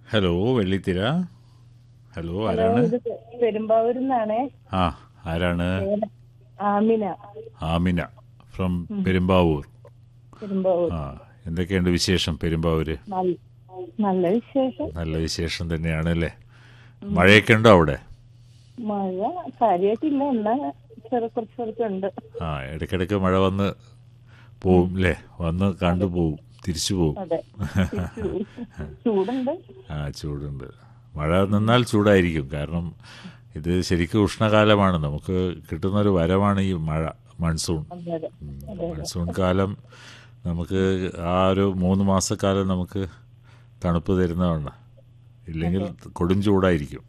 Hello വെള്ളിത്തിര hello hello ആരാണ് ഇത് പെരുമ്പാവൂരിൽ നിന്നാണേ ആ ആരാണ് ആമിന ആമിന ഫ്രം പെരുമ്പാവൂർ പെരുമ്പാവൂർ ആ എന്തൊക്കെയുണ്ട് വിശേഷം പെരുമ്പാവൂര് നല്ല- നല്ല വിശേഷം നല്ല വിശേഷം തന്നെയാണ് അല്ലേ മഴയൊക്കെ ഉണ്ടോ അവിടെ മഴ കാര്യമായിട്ടില്ല എന്നാ ചെറു കുറച്ച് കുറച്ചുണ്ട് ആ ഇടയ്ക്കിടയ്ക്ക് മഴ വന്ന് പോവും അല്ലേ വന്ന് കണ്ടു പോവും തിരിച്ചു പോവും അതെ ചൂ- ചൂടുണ്ട് ആ ചൂടുണ്ട് മഴ നിന്നാൽ ചൂടായിരിക്കും കാരണം ഇത് ശരിക്കും ഉഷ്ണകാലമാണ് നമുക്ക് കിട്ടുന്ന ഒരു വരമാണ് ഈ മഴ മൺസൂൺ അതെ അതെ ഉം. മൺസൂൺ കാലം നമുക്ക് ആ ഒരു മൂന്ന് മാസക്കാലം നമുക്ക് തണുപ്പ് തരുന്നതാണ് ഇല്ലെങ്കിൽ കൊടും ചൂടായിരിക്കും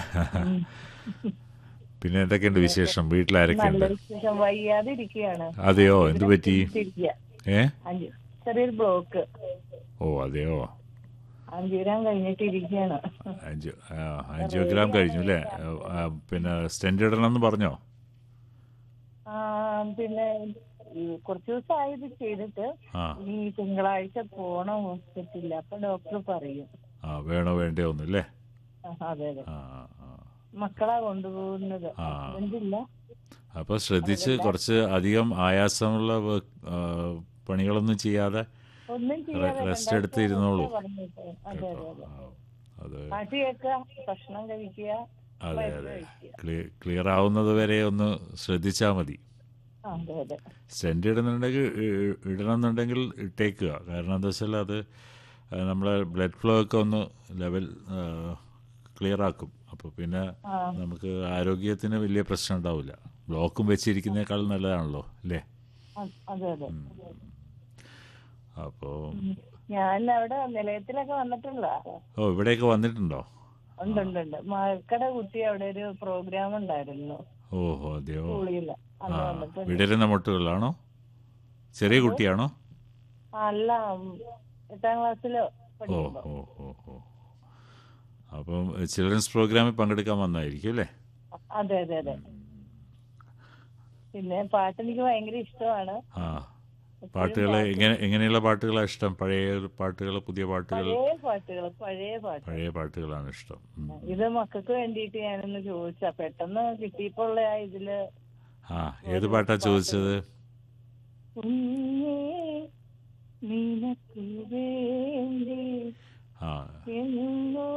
പിന്നെ എന്തൊക്കെയുണ്ട് വിശേഷം നല്ല വീട്ടിലാരൊക്കെയുണ്ട് വിശേഷം വയ്യാതെ ഇരിക്കുകയാണ് അതെയോ എന്ത് പറ്റി ഇരിക്കുക. ഏ അഞ്ച് ചെറിയൊരു ബ്ലോക്ക് ഓ അതെയോ അഞ്ചുഗ്രാം കഴിഞ്ഞിട്ട് ഇരിക്കുകയാണ് അഞ്ച് ആ, അഞ്ചോഗ്രാം കഴിഞ്ഞു അല്ലേ ആ, പിന്നെ സ്റ്റെൻഡ് ഇടണം എന്ന് പറഞ്ഞോ ആ, പിന്നെ ഈ കുറച്ച് ദിവസമായി ഇത് ചെയ്തിട്ട് ആ ഈ തിങ്കളാഴ്ച പോണം ഹോസ്പിറ്റലിൽ അപ്പൊ ഡോക്ടർ പറയും ആ വേണോ വേണ്ടയോ ഒന്നും അല്ലേ ആ, അതെ അതെ ആ ആ മക്കളാ കൊണ്ടുപോകുന്നത് ആ. ഹസ്ബൻഡില്ല അപ്പോൾ ശ്രദ്ധിച്ച് കുറച്ച് അധികം ആയാസമുള്ള വർക്ക്- ആ, പണികളൊന്നും ചെയ്യാതെ ഒന്നും ചെയ്യാതെ റെസ്റ്റ് എടുത്ത് ഇരുന്നോളൂ. പറഞ്ഞിട്ട്. അതെ കേട്ടോ അതെ അതെ ആ, അത് പാട്ട് കേൾക്കുക ഭക്ഷണം കഴിക്കുക അതെ മരുന്ന് അതെ കഴിക്കുക ക്ലിയർ ക്ലിയർ ആവുന്നത് വരെ ഒന്ന് ശ്രദ്ധിച്ചാൽ മതി ആ, അതെ അതെ സ്റ്റെൻഡ് ഇടുന്നുണ്ടെങ്കിൽ ഇ- ഇടണമെന്നുണ്ടെങ്കിൽ ഇട്ടേക്കുക കാരണം എന്താ വെച്ചാൽ അത് ആ, നമ്മളെ ബ്ലഡ് ഫ്ലോ ഒക്കെ ഒന്ന് ലെവൽ ക്ലിയർ ആക്കും അപ്പോൾ പിന്നെ ആ നമുക്ക് ആരോഗ്യത്തിന് വലിയ പ്രശ്നം ഉണ്ടാവില്ല ബ്ലോക്കും വെച്ചിരിക്കുന്നേക്കാൾ നല്ലതാണല്ലോ അല്ലേ അ- അതെ അതെ അപ്പോൾ ഉം. ഞാൻ അവിടെ നിലയത്തിലൊക്കെ വന്നിട്ടുള്ള ഓ ഇവിടെയൊക്കെ വന്നിട്ടുണ്ടോ ഉണ്ട് ഉണ്ട് ഉണ്ട് മക്കളുടെ കുട്ടി അവിടെ ഒരു പ്രോഗ്രാം ഉണ്ടായിരുന്നു ഓഹോ അതെയോ സ്കൂളിൽ ആ അന്ന് വന്നിട്ടുണ്ട് വിടരുന്ന മുട്ടുകളാണോ ചെറിയ കുട്ടിയാണോ അല്ല ഉം, എട്ടാം ക്ലാസ്സിലോ ഓ പഠിക്കുമ്പോ ഓ ഓ ഓ അപ്പം ചിൽഡ്രൻസ് പ്രോഗ്രാമിൽ പങ്കെടുക്കാൻ വന്നായിരിക്കും അല്ലേ അതെ അതെ അതെ പിന്നെ പാട്ട് എനിക്ക് ഭയങ്കര ഇഷ്ടമാണ് ആ പാട്ടുകൾ എങ്ങനെ എങ്ങനെയുള്ള പാട്ടുകളാണ് ഇഷ്ടം പഴയ പാട്ടുകൾ പുതിയ പാട്ടുകൾ പഴയ പാട്ടുകൾ പഴയ പാട്ട് പഴയ പാട്ടുകളാണ് ഇഷ്ടം ഉം. ഇത് മക്കൾക്ക് വേണ്ടിയിട്ട് ഞാനൊന്ന് ചോദിച്ചാ പെട്ടെന്ന് കിട്ടിയപ്പോ ഉള്ള ആ ഇതില് ആ ഏത് പാട്ടാ ചോദിച്ചത് കുഞ്ഞേ നിനക്ക് വേണ്ടി ആ എന്നോ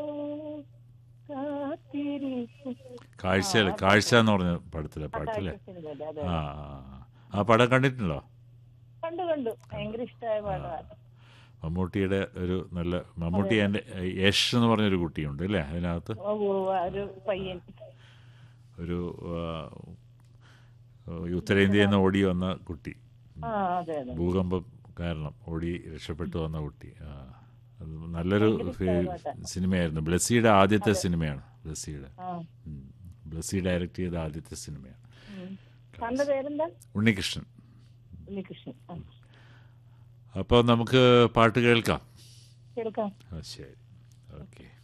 കാത്തിരിക്കും കാഴ്ച കാഴ്ച എന്ന് പറഞ്ഞ പടത്തിലെ പാട്ടല്ലേ സിനിമയില്, അതെ ആ ആ, ആ. ആ പടം കണ്ടിട്ടുണ്ടോ കണ്ടു കണ്ടു ഭയങ്കര ഇഷ്ടമായ പാട്ടാണ് മമ്മൂട്ടിയുടെ ഒരു നല്ല മമ്മൂട്ടി എൻ്റെ യഷ് എന്ന് പറഞ്ഞൊരു കുട്ടിയുണ്ട് അല്ലേ അതിനകത്ത് ഓ, ഓ, ആ ഒരു പയ്യൻ ഒരു ആ, ഉത്തരേന്ത്യയിൽ നിന്ന് ഓടി വന്ന കുട്ടി ആ അതെ അതെ ഭൂകമ്പം കാരണം ഓടി രക്ഷപ്പെട്ടു വന്ന കുട്ടി ആ, അത് നല്ലൊരു ഫി- സിനിമയായിരുന്നു ബ്ലസ്സിയുടെ ആദ്യത്തെ സിനിമയാണ് ബ്ലസ്സിയുടെ ആ ഉം. ബ്ലസ്സി ഡയറക്റ്റ് ചെയ്ത ആദ്യത്തെ സിനിമയാണ് ഉം. സാറിന്റെ പേരെന്താ ഉണ്ണികൃഷ്ണൻ ഉണ്ണികൃഷ്ണൻ ആ, അപ്പോൾ നമുക്ക് പാട്ട് കേൾക്കാം കേൾക്കാം ആ ശരി ഓക്കെ